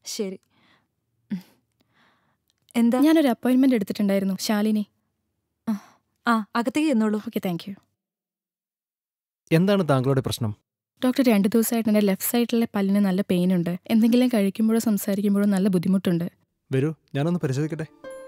ശരി ഉം. എന്താ ഞാനൊരു അപ്പോയിന്റ്മെന്റ് എടുത്തിട്ടുണ്ടായിരുന്നു ശാലിനി ആ അകത്തേക്ക് എന്നോളൂ ഓക്കെ താങ്ക് യു എന്താണ് താങ്കളുടെ പ്രശ്നം ഡോക്ടർ രണ്ട് ദിവസമായിട്ട് എൻ്റെ ലെഫ്റ്റ് സൈഡിലെ പല്ലിന് നല്ല പെയിൻ ഉണ്ട് എന്തെങ്കിലും കഴിക്കുമ്പോഴോ സംസാരിക്കുമ്പോഴോ നല്ല ബുദ്ധിമുട്ടുണ്ട് വരൂ ഞാനൊന്ന് പരിശോധിക്കട്ടെ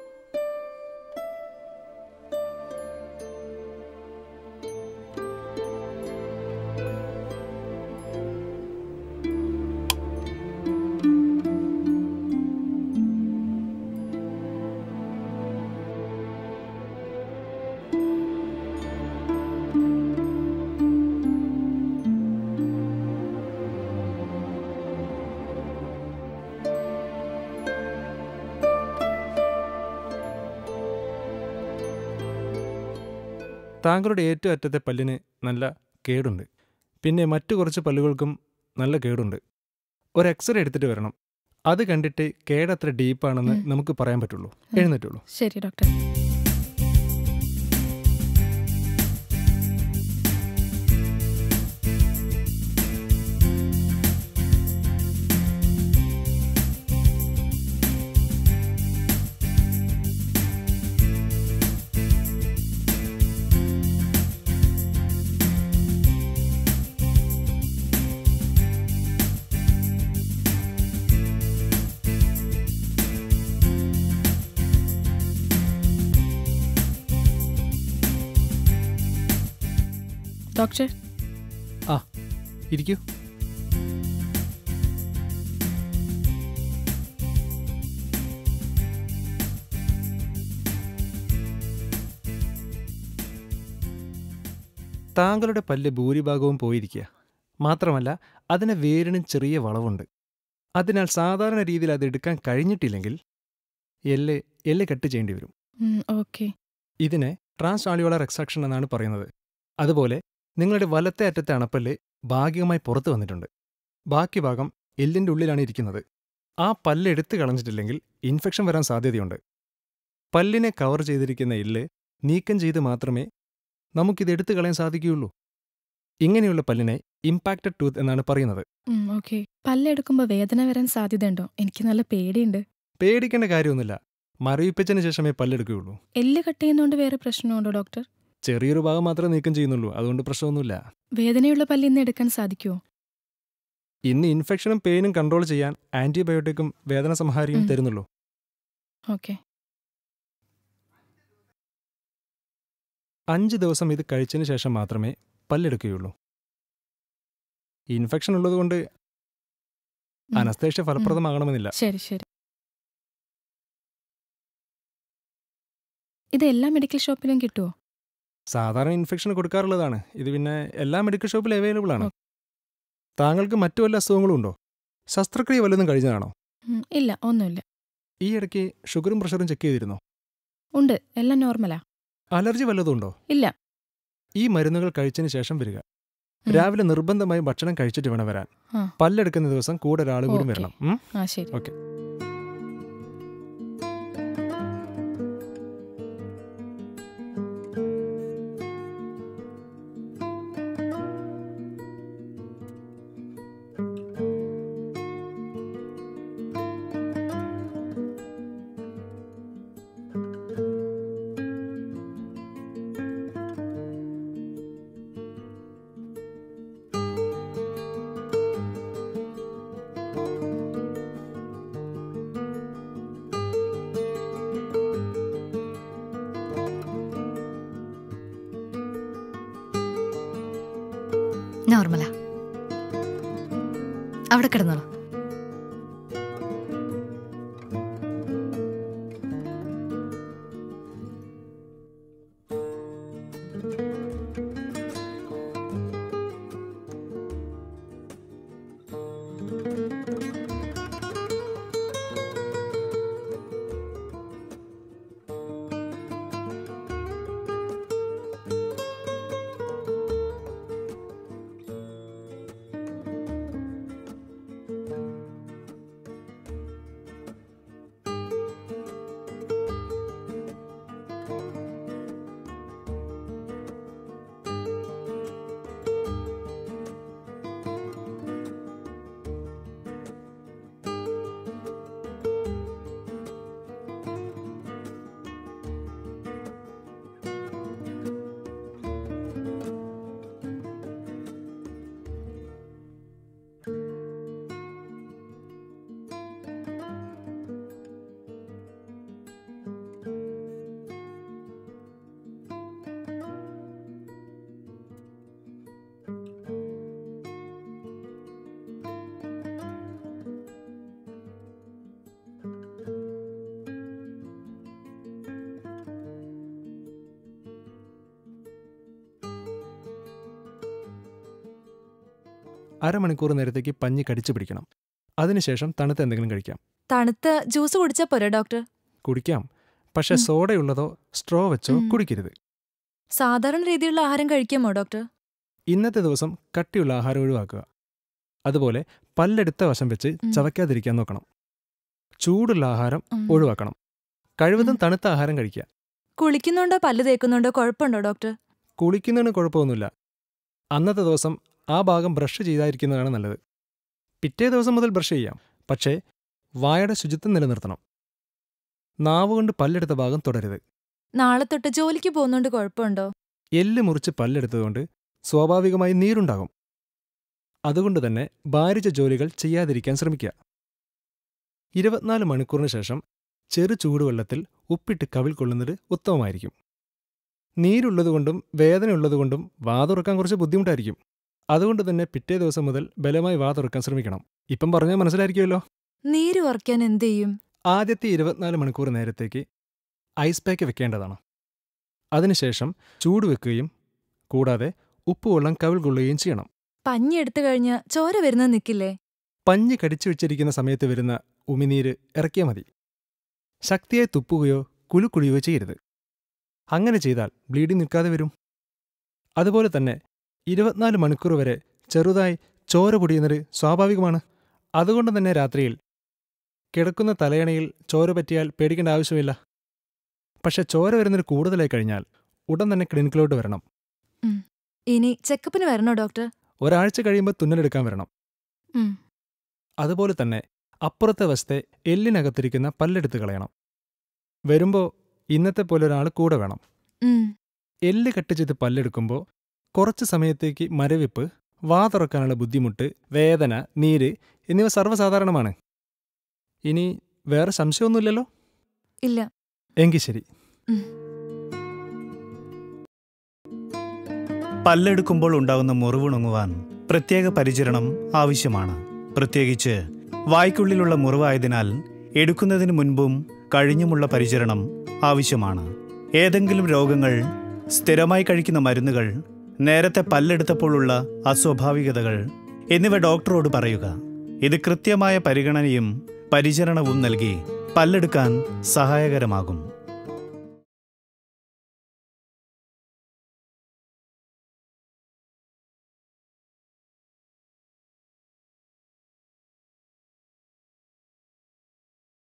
താങ്കളുടെ ഏറ്റവും അറ്റത്തെ പല്ലിന് നല്ല കേടുണ്ട് പിന്നെ മറ്റു കുറച്ച് പല്ലുകൾക്കും നല്ല കേടുണ്ട് ഒരു എക്സ്റേ എടുത്തിട്ട് വരണം അത് കണ്ടിട്ട് കേടത്ര ഡീപ്പാണെന്ന് ഉം. നമുക്ക് പറയാൻ പറ്റുള്ളൂ ഉം. എഴുന്നേറ്റുള്ളൂ ശരി ഡോക്ടർ ഡോക്ടർ ഇരിക്കൂ താങ്കളുടെ പല്ല് ഭൂരിഭാഗവും പോയിരിക്കുക മാത്രമല്ല അതിന് വേരിനും ചെറിയ വളവുണ്ട് അതിനാൽ സാധാരണ രീതിയിൽ അത് എടുക്കാൻ കഴിഞ്ഞിട്ടില്ലെങ്കിൽ എല്ല് എല്ല് കട്ട് ചെയ്യേണ്ടി വരും ഓക്കെ ഇതിനെ ട്രാൻസ് ആളിയോളർ എക്സാക്ഷൻ എന്നാണ് പറയുന്നത് അതുപോലെ നിങ്ങളുടെ വലത്തെ അറ്റത്തെ അണപ്പല്ല് ഭാഗികമായി പുറത്തു വന്നിട്ടുണ്ട് ബാക്കി ഭാഗം എല്ലിൻ്റെ ഉള്ളിലാണ് ഇരിക്കുന്നത് ആ പല്ല് എടുത്തു കളഞ്ഞിട്ടില്ലെങ്കിൽ ഇൻഫെക്ഷൻ വരാൻ സാധ്യതയുണ്ട് പല്ലിനെ കവർ ചെയ്തിരിക്കുന്ന എല്ല് നീക്കം ചെയ്ത് മാത്രമേ നമുക്കിത് എടുത്തു കളയാൻ സാധിക്കുകയുള്ളൂ ഇങ്ങനെയുള്ള പല്ലിനെ ഇമ്പാക്റ്റഡ് ടൂത്ത് എന്നാണ് പറയുന്നത് ഓക്കെ പല്ലെടുക്കുമ്പോൾ വേദന വരാൻ സാധ്യതയുണ്ടോ എനിക്ക് നല്ല പേടിയുണ്ട് പേടിക്കേണ്ട കാര്യമൊന്നുമില്ല മരവിപ്പിച്ചതിന് ശേഷമേ പല്ലെടുക്കുകയുള്ളൂ എല്ല് കട്ട് ചെയ്യുന്നതുകൊണ്ട് വേറെ പ്രശ്നമുണ്ടോ ഡോക്ടർ ചെറിയൊരു ഭാഗം മാത്രമേ നീക്കം ചെയ്യുന്നുള്ളൂ അതുകൊണ്ട് പ്രശ്നമൊന്നുമില്ല വേദനയുള്ള പല്ല് ഇന്ന് എടുക്കാൻ സാധിക്കുമോ ഇന്ന് ഇൻഫെക്ഷനും പെയിനും കൺട്രോൾ ചെയ്യാൻ ആന്റിബയോട്ടിക്കും വേദന സംഹാരിയും ഉം. തരുന്നുള്ളൂ ഓക്കെ അഞ്ച് ദിവസം ഇത് കഴിച്ചതിന് ശേഷം മാത്രമേ പല്ലെടുക്കുകയുള്ളൂ ഇൻഫെക്ഷൻ ഉള്ളതുകൊണ്ട് ഉം. അനസ്തേഷ്യ ഫലപ്രദമാകണമെന്നില്ല ശരി ശരി ഇത് എല്ലാ മെഡിക്കൽ ഷോപ്പിലും കിട്ടുമോ സാധാരണ ഇൻഫെക്ഷൻ കൊടുക്കാറുള്ളതാണ് ഇത് പിന്നെ എല്ലാ മെഡിക്കൽ ഷോപ്പിലും അവൈലബിൾ ആണ് ഓ. താങ്കൾക്ക് മറ്റു വല്ല അസുഖങ്ങളും ഉണ്ടോ ശസ്ത്രക്രിയ വല്ലതും കഴിഞ്ഞതാണോ ഉം, ഇല്ല ഒന്നുമില്ല ഈ ഇടയ്ക്ക് ഷുഗറും പ്രഷറും ചെക്ക് ചെയ്തിരുന്നോ ഉണ്ട് എല്ലാം നോർമലാ അലർജി വല്ലതും ഉണ്ടോ ഇല്ല ഈ മരുന്നുകൾ കഴിച്ചതിന് ശേഷം വരിക ഉം. രാവിലെ നിർബന്ധമായും ഭക്ഷണം കഴിച്ചിട്ട് വേണം വരാൻ ആ. പല്ലെടുക്കുന്ന ദിവസം കൂടെ ഒരാൾ കൂടി ഓക്കേ. വരണം ഉം? ആ ശരി ഓക്കെ നോർമലാ അവിടെ കിടന്നോളൂ അരമണിക്കൂർ നേരത്തേക്ക് പഞ്ഞി കടിച്ചു പിടിക്കണം അതിനുശേഷം തണുത്ത എന്തെങ്കിലും കഴിക്കാം തണുത്ത ജ്യൂസ് കുടിച്ചാ പോരെ ഡോക്ടർ കുടിക്കാം പക്ഷെ ഉം. സോഡയുള്ളതോ സ്ട്രോ വെച്ചോ ഉം. കുടിക്കരുത് സാധാരണ രീതിയിലുള്ള ആഹാരം കഴിക്കാമോ ഡോക്ടർ ഇന്നത്തെ ദിവസം കട്ടിയുള്ള ആഹാരം ഒഴിവാക്കുക അതുപോലെ പല്ലെടുത്ത വശം വെച്ച് ഉം. ചവയ്ക്കാതിരിക്കാൻ നോക്കണം ചൂടുള്ള ആഹാരം ഉം. ഒഴിവാക്കണം കഴിവതും ഉം. തണുത്ത ആഹാരം കഴിക്കുക കുളിക്കുന്നുണ്ടോ പല്ല് തേക്കുന്നുണ്ടോ കുഴപ്പമുണ്ടോ ഡോക്ടർ കുളിക്കുന്നതിന് കുഴപ്പമൊന്നുമില്ല അന്നത്തെ ദിവസം ആ ഭാഗം ബ്രഷ് ചെയ്തായിരിക്കുന്നതാണ് നല്ലത് പിറ്റേ ദിവസം മുതൽ ബ്രഷ് ചെയ്യാം പക്ഷേ വായുടെ ശുചിത്വം നിലനിർത്തണം നാവ് കൊണ്ട് പല്ലെടുത്ത ഭാഗം തുടരുത് നാളെ തൊട്ട് ജോലിക്ക് പോകുന്നോണ്ട് കുഴപ്പമുണ്ടോ എല്ല് മുറിച്ച് പല്ലെടുത്തതുകൊണ്ട് സ്വാഭാവികമായി നീരുണ്ടാകും അതുകൊണ്ട് തന്നെ ഭാരിച്ച ജോലികൾ ചെയ്യാതിരിക്കാൻ ശ്രമിക്കുക ഇരുപത്തിനാല് മണിക്കൂറിന് ശേഷം ചെറു ചൂടുവെള്ളത്തിൽ ഉപ്പിട്ട് കവിൾ കൊള്ളുന്നത് ഉത്തമമായിരിക്കും നീരുള്ളതുകൊണ്ടും വേദനയുള്ളതുകൊണ്ടും വാതുറക്കാൻ കുറച്ച് ബുദ്ധിമുട്ടായിരിക്കും അതുകൊണ്ട് തന്നെ പിറ്റേ ദിവസം മുതൽ ബലമായി വാതുറക്കാൻ ശ്രമിക്കണം ഇപ്പം പറഞ്ഞാൽ മനസ്സിലായിരിക്കുമല്ലോ നീര് കുറയ്ക്കാൻ എന്ത് ചെയ്യും ആദ്യത്തെ ഇരുപത്തിനാല് മണിക്കൂർ നേരത്തേക്ക് ഐസ് പാക്ക് വെക്കേണ്ടതാണ് അതിനുശേഷം ചൂട് വെക്കുകയും കൂടാതെ ഉപ്പുവെള്ളം കവിൾ കൊള്ളുകയും ചെയ്യണം പഞ്ഞി എടുത്തു കഴിഞ്ഞ് ചോര വരുന്നത് നിൽക്കില്ലേ പഞ്ഞ് കടിച്ചു വെച്ചിരിക്കുന്ന സമയത്ത് വരുന്ന ഉമിനീര് ഇറക്കിയാൽ മതി ശക്തിയായി തുപ്പുകയോ കുലുക്കുഴിയോ ചെയ്യരുത് അങ്ങനെ ചെയ്താൽ ബ്ലീഡിംഗ് നിൽക്കാതെ വരും അതുപോലെ തന്നെ ഇരുപത്തിനാല് മണിക്കൂർ വരെ ചെറുതായി ചോര പൊടിയുന്നത് സ്വാഭാവികമാണ് അതുകൊണ്ട് തന്നെ രാത്രിയിൽ കിടക്കുന്ന തലയണയിൽ ചോര പറ്റിയാൽ പേടിക്കേണ്ട ആവശ്യമില്ല പക്ഷെ ചോര വരുന്നത് കൂടുതലായി കഴിഞ്ഞാൽ ഉടൻ തന്നെ ക്ലിനിക്കിലോട്ട് വരണം ഇനി ചെക്കപ്പിന് വരണോ ഡോക്ടർ ഒരാഴ്ച കഴിയുമ്പോൾ തുന്നലെടുക്കാൻ വരണം ഉം. അതുപോലെ തന്നെ അപ്പുറത്തെ വശത്തെ എല്ലിനകത്തിരിക്കുന്ന പല്ലെടുത്ത് കളയണം വരുമ്പോൾ ഇന്നത്തെ പോലെ ഒരാൾ കൂടെ വേണം ഉം. എല്ല് കട്ട് ചെയ്ത് പല്ലെടുക്കുമ്പോൾ കുറച്ച് സമയത്തേക്ക് മരവിപ്പ് വാ തുറക്കാനുള്ള ബുദ്ധിമുട്ട് വേദന നീര് എന്നിവ സർവ്വസാധാരണമാണ് ഇനി വേറെ സംശയമൊന്നുമില്ലല്ലോ ഇല്ല എങ്കിൽ ശരി പല്ലെടുക്കുമ്പോൾ ഉണ്ടാകുന്ന മുറിവുണങ്ങുവാൻ പ്രത്യേക പരിചരണം ആവശ്യമാണ് പ്രത്യേകിച്ച് വായ്ക്കുള്ളിലുള്ള മുറിവായതിനാൽ എടുക്കുന്നതിന് മുൻപും കഴിഞ്ഞുമുള്ള പരിചരണം ആവശ്യമാണ് ഏതെങ്കിലും രോഗങ്ങൾ സ്ഥിരമായി കഴിക്കുന്ന മരുന്നുകൾ നേരത്തെ പല്ലെടുത്തപ്പോഴുള്ള അസ്വാഭാവികതകൾ എന്നിവ ഡോക്ടറോട് പറയുക ഇത് കൃത്യമായ പരിഗണനയും പരിചരണവും നൽകി പല്ലെടുക്കാൻ സഹായകരമാകും